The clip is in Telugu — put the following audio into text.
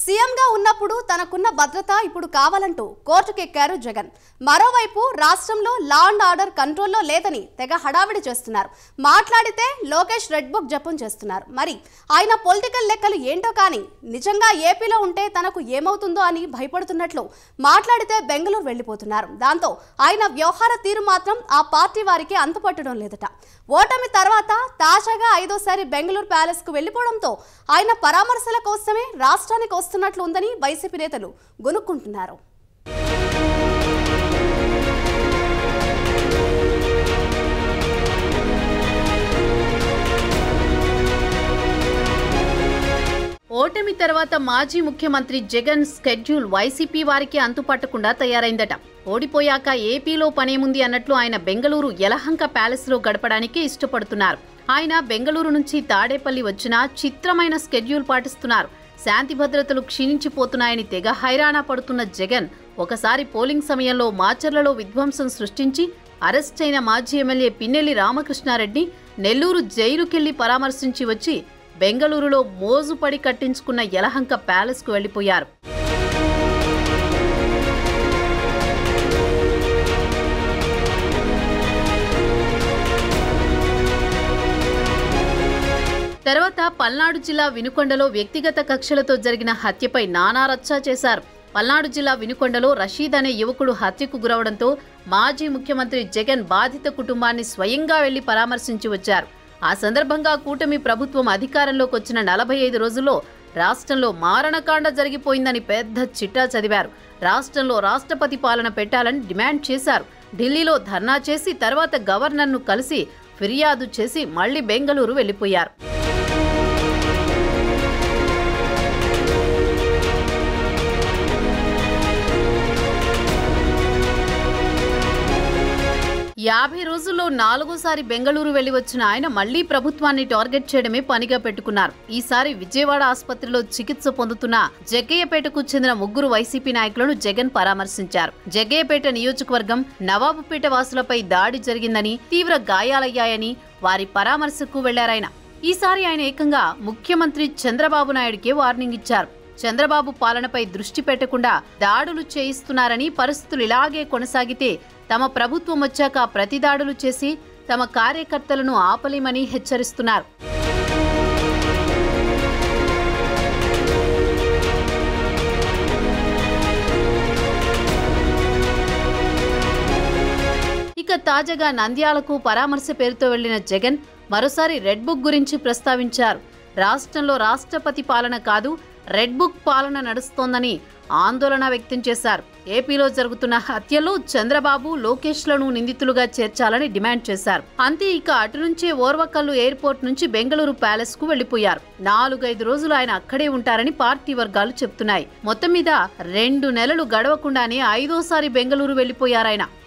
సీఎంగా ఉన్నప్పుడు తనకున్న భద్రత ఇప్పుడు కావాలంటూ కోర్టుకెక్కారు జగన్ మరోవైపు రాష్ట్రంలో లా అండ్ ఆర్డర్ కంట్రోల్లో లేదని తెగ హడావిడి చేస్తున్నారు మాట్లాడితే లోకేష్ రెడ్ బుక్ జపం చేస్తున్నారు మరి ఆయన పొలిటికల్ లెక్కలు ఏంటో కానీ నిజంగా ఏపీలో ఉంటే తనకు ఏమవుతుందో అని భయపడుతున్నట్లు మాట్లాడితే బెంగళూరు వెళ్ళిపోతున్నారు దాంతో ఆయన వ్యవహార తీరు మాత్రం ఆ పార్టీ వారికి అంతుపట్టడం లేదట ఓటమి తర్వాత తాజాగా ఐదోసారి బెంగళూరు ప్యాలెస్ కు వెళ్లిపోవడంతో ఆయన పరామర్శల కోసమే రాష్ట్రానికి వస్తున్నట్లు ఉందని వైసీపీ నేతలు గొనుక్కుంటున్నారు ఓటమి తర్వాత మాజీ ముఖ్యమంత్రి జగన్ స్కెడ్యూల్ వైసీపీ వారికి అంతుపట్టకుండా తయారైందట ఓడిపోయాక ఏపీలో పనేముంది అన్నట్లు ఆయన బెంగళూరు యలహంక ప్యాలెస్లో గడపడానికి ఇష్టపడుతున్నారు ఆయన బెంగళూరు నుంచి తాడేపల్లి వచ్చినా చిత్రమైన స్కెడ్యూల్ పాటిస్తున్నారు శాంతి భద్రతలు క్షీణించిపోతున్నాయని తెగ హైరాణ పడుతున్న జగన్ ఒకసారి పోలింగ్ సమయంలో మాచర్లలో విధ్వంసం సృష్టించి అరెస్ట్ అయిన మాజీ ఎమ్మెల్యే పిన్నెల్లి రామకృష్ణారెడ్డి నెల్లూరు జైలుకెళ్లి పరామర్శించి వచ్చి బెంగళూరులో మోజుపడి కట్టించుకున్న యలహంక ప్యాలెస్కు వెళ్లిపోయారు తర్వాత పల్నాడు జిల్లా వినుకొండలో వ్యక్తిగత కక్షలతో జరిగిన హత్యపై నానా రచ్చా చేశారు పల్నాడు జిల్లా వినుకొండలో రషీద్ అనే యువకుడు హత్యకు గురవడంతో మాజీ ముఖ్యమంత్రి జగన్ బాధిత కుటుంబాన్ని స్వయంగా వెళ్లి పరామర్శించి వచ్చారు ఆ సందర్భంగా కూటమి ప్రభుత్వం అధికారంలోకి వచ్చిన నలభై ఐదు రోజుల్లో రాష్ట్రంలో మారణకాండ జరిగిపోయిందని పెద్ద చిట్టా చదివారు రాష్ట్రంలో రాష్ట్రపతి పాలన పెట్టాలని డిమాండ్ చేశారు ఢిల్లీలో ధర్నా చేసి తర్వాత గవర్నర్ను కలిసి ఫిర్యాదు చేసి మళ్లీ బెంగళూరు వెళ్లిపోయారు యాభై రోజుల్లో నాలుగోసారి బెంగళూరు వెళ్లి వచ్చిన ఆయన మళ్లీ ప్రభుత్వాన్ని టార్గెట్ చేయడమే పనిగా పెట్టుకున్నారు ఈసారి విజయవాడ ఆసుపత్రిలో చికిత్స పొందుతున్న జగ్గయ్యపేటకు చెందిన ముగ్గురు వైసీపీ నాయకులను జగన్ పరామర్శించారు జగ్గయ్యపేట నియోజకవర్గం నవాబుపేట వాసులపై దాడి జరిగిందని తీవ్ర గాయాలయ్యాయని వారి పరామర్శకు వెళ్లారాయన ఈసారి ఆయన ఏకంగా ముఖ్యమంత్రి చంద్రబాబు నాయుడికే వార్నింగ్ ఇచ్చారు చంద్రబాబు పాలనపై దృష్టి పెట్టకుండా దాడులు చేయిస్తున్నారని పరిస్థితులు ఇలాగే కొనసాగితే తమ ప్రభుత్వం వచ్చాక ప్రతి దాడులు చేసి తమ కార్యకర్తలను ఆపలేమని హెచ్చరిస్తున్నారు ఇక తాజాగా నంద్యాలకు పరామర్శ పేరుతో వెళ్లిన జగన్ మరోసారి రెడ్ బుక్ గురించి ప్రస్తావించారు రాష్ట్రంలో రాష్ట్రపతి పాలన కాదు రెడ్ బుక్ పాలన నడుస్తోందని ఆందోళన వ్యక్తం చేశారు ఏపీలో జరుగుతున్న హత్యలో చంద్రబాబు లోకేష్లను నిందితులుగా చేర్చాలని డిమాండ్ చేశారు అంతే ఇక అటు నుంచే ఓర్వకల్లు ఎయిర్పోర్ట్ నుంచి బెంగళూరు ప్యాలెస్ కు వెళ్లిపోయారు నాలుగైదు రోజులు ఆయన అక్కడే ఉంటారని పార్టీ వర్గాలు చెప్తున్నాయి మొత్తం మీద రెండు నెలలు గడవకుండానే ఐదోసారి బెంగళూరు వెళ్లిపోయారాయన